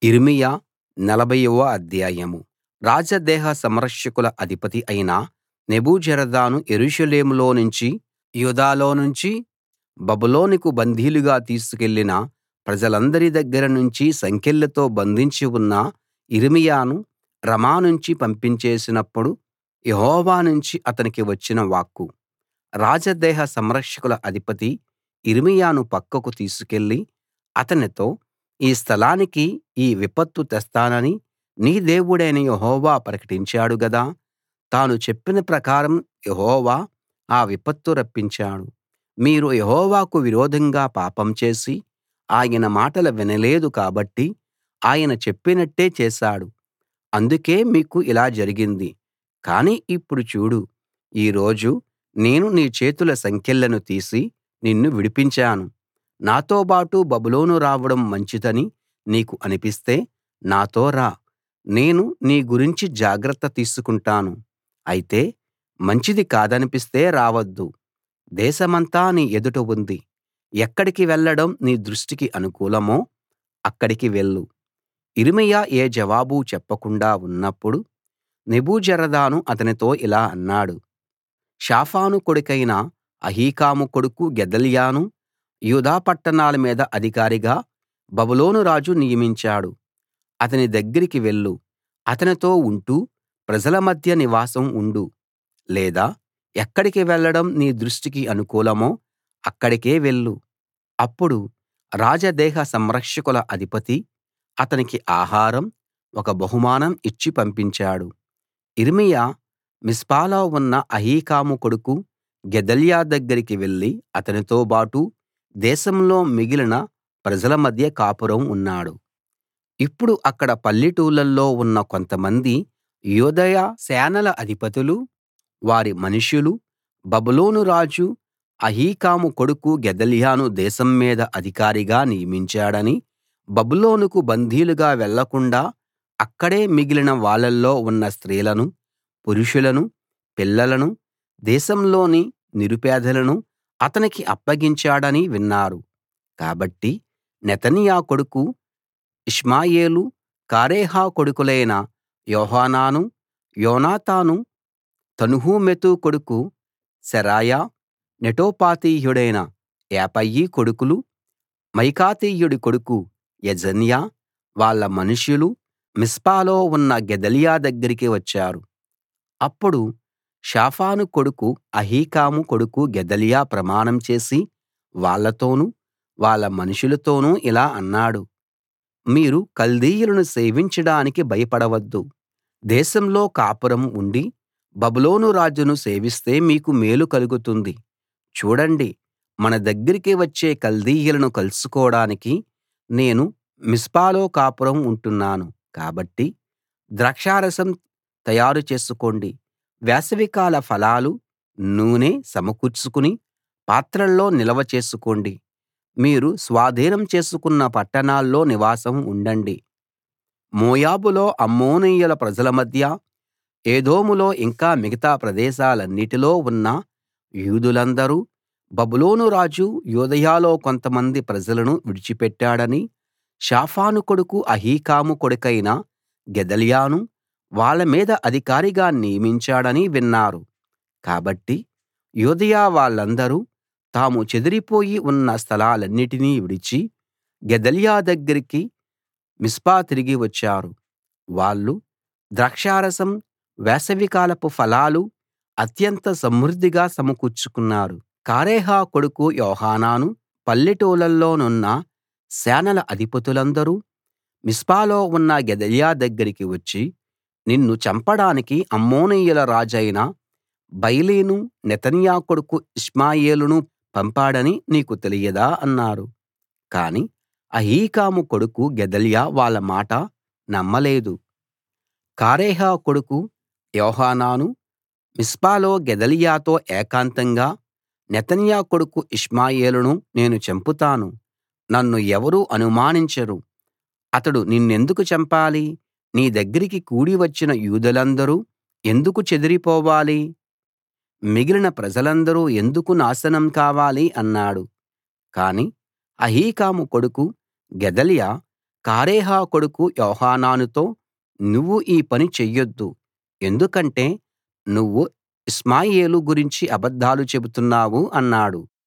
యిర్మీయా నలభైవ అధ్యాయం రాజదేహ సంరక్షకుల అధిపతి అయిన నెబూజరదాను యెరూషలేములోనుంచి యూదాలోనుంచి బబులోనుకు బందీలుగా తీసుకెళ్ళిన ప్రజలందరి దగ్గర నుంచి సంకెళ్లతో బంధించి ఉన్న యిర్మీయాను రమా నుంచి పంపించేసినప్పుడు యెహోవా నుంచి అతనికి వచ్చిన వాక్కు రాజదేహ సంరక్షకుల అధిపతి యిర్మీయాను పక్కకు తీసుకెళ్ళి అతనితో ఈ స్థలానికి ఈ విపత్తు తెస్తానని నీ దేవుడైన యెహోవా ప్రకటించాడు గదా తాను చెప్పిన ప్రకారం యెహోవా ఆ విపత్తు రప్పించాడు మీరు యెహోవాకు విరోధంగా పాపం చేసి ఆయన మాటలు వినలేదు కాబట్టి ఆయన చెప్పినట్టే చేశాడు అందుకే మీకు ఇలా జరిగింది కానీ ఇప్పుడు చూడు ఈ రోజు నేను నీ చేతుల సంకెళ్లను తీసి నిన్ను విడిపించాను నాతోబాటు బబులోను రావడం మంచిదని నీకు అనిపిస్తే నాతో రా నేను నీ గురించి జాగ్రత్త తీసుకుంటాను అయితే మంచిది కాదనిపిస్తే రావద్దు దేశమంతా నీ ఎదుట ఉంది ఎక్కడికి వెళ్ళడం నీ దృష్టికి అనుకూలమో అక్కడికి వెళ్ళు యిర్మీయా ఏ జవాబూ చెప్పకుండా ఉన్నప్పుడు నెబూజరదాను అతనితో ఇలా అన్నాడు షాఫాను కొడుకైన అహీకాము కొడుకు గెదల్యాను యూదా పట్టణాల మీద అధికారిగా బబులోను రాజు నియమించాడు అతని దగ్గరికి వెళ్ళు అతనితో ఉంటూ ప్రజల మధ్య నివాసం ఉండు లేదా ఎక్కడికి వెళ్ళడం నీ దృష్టికి అనుకూలమో అక్కడికే వెళ్ళు అప్పుడు రాజదేహ సంరక్షకుల అధిపతి అతనికి ఆహారం ఒక బహుమానం ఇచ్చి పంపించాడు యిర్మీయా మిస్పాలో ఉన్న అహీకాము కొడుకు గెదల్యా దగ్గరికి వెళ్లి అతనితోబాటు దేశంలో మిగిలిన ప్రజల మధ్య కాపురం ఉన్నాడు ఇప్పుడు అక్కడ పల్లెటూళ్ళల్లో ఉన్న కొంతమంది యూదయ సేనల అధిపతులు వారి మనుషులు బబులోను రాజు అహీకాము కొడుకు గెదల్యాను దేశం మీద అధికారిగా నియమించాడని బబులోనుకు బందీలుగా వెళ్ళకుండా అక్కడే మిగిలిన వాళ్ళలో ఉన్న స్త్రీలను పురుషులను పిల్లలను దేశంలోని నిరుపేదలను అతనికి అప్పగించాడని విన్నారు కాబట్టి నెతన్యా కొడుకు ఇష్మాయేలు కారేహ కొడుకులైన యోహానాను యోనాతాను తన్హుమెతు కొడుకు శెరాయా నెటోపాతీయుడైన ఏపయి కొడుకులు మాయకాతీయుడి కొడుకు యెజన్యా వాళ్ళ మనుషులు మిస్పాలో ఉన్న గెదల్యా దగ్గరికి వచ్చారు అప్పుడు షాఫాను కొడుకు అహీకాము కొడుకు గెదల్యా ప్రమాణం చేసి వాళ్ళతోనూ వాళ్ళ మనుషులతోనూ ఇలా అన్నాడు మీరు కల్దీయులను సేవించడానికి భయపడవద్దు దేశంలో కాపురం ఉండి బబులోను రాజును సేవిస్తే మీకు మేలు కలుగుతుంది చూడండి మన దగ్గరికి వచ్చే కల్దీయులను కలుసుకోడానికి నేను మిస్పాలో కాపురం ఉంటున్నాను కాబట్టి ద్రాక్షారసం తయారు చేసుకోండి వేసవికాల ఫలాలు నూనె సమకూర్చుకుని పాత్రల్లో నిల్వ చేసుకోండి మీరు స్వాధీనం చేసుకున్న పట్టణాల్లో నివాసం ఉండండి మోయాబులో అమ్మోనీయుల ప్రజల మధ్య ఏదోములో ఇంకా మిగతా ప్రదేశాలన్నిటిలో ఉన్న యూదులందరూ బబులోను రాజు యూదయలో కొంతమంది ప్రజలను విడిచిపెట్టాడని షాఫాను కొడుకు అహీకాము కొడుకైన గెదల్యాను వాళ్ళ మీద అధికారిగా నియమించాడని విన్నారు కాబట్టి యూదయ వాళ్ళందరూ తాము చెదిరిపోయి ఉన్న స్థలాలన్నిటినీ విడిచి గెదల్యా దగ్గరికి మిస్పా తిరిగి వచ్చారు వాళ్ళు ద్రాక్షారసం వేసవికాలపు ఫలాలు అత్యంత సమృద్ధిగా సమకూర్చుకున్నారు కారేహ కొడుకు యోహానాను పల్లెటూళ్ళలోనున్న సేనల అధిపతులందరూ మిస్పాలో ఉన్న గెదల్యా దగ్గరికి వచ్చి నిన్ను చంపడానికి అమ్మోనీయుల రాజైన బయలీను నెతన్యా కొడుకు ఇష్మాయేలును పంపాడని నీకు తెలియదా అన్నారు కాని అహీకాము కొడుకు గెదల్యా వాళ్ళ మాట నమ్మలేదు కారేహ కొడుకు యోహానాను మిస్పాలో గెదల్యాతో ఏకాంతంగా నెతన్యా కొడుకు ఇష్మాయేలును నేను చంపుతాను నన్ను ఎవరూ అనుమానించరు అతడు నిన్నెందుకు చంపాలి నీ దగ్గరికి కూడి వచ్చిన యూదులందరూ ఎందుకు చెదిరిపోవాలి మిగిలిన ప్రజలందరూ ఎందుకు నాశనం కావాలి అన్నాడు కాని అహీకాము కొడుకు గెదల్యా కారేహ కొడుకు యోహానానుతో నువ్వు ఈ పని చెయ్యొద్దు ఎందుకంటే నువ్వు ఇష్మాయేలు గురించి అబద్ధాలు చెబుతున్నావు అన్నాడు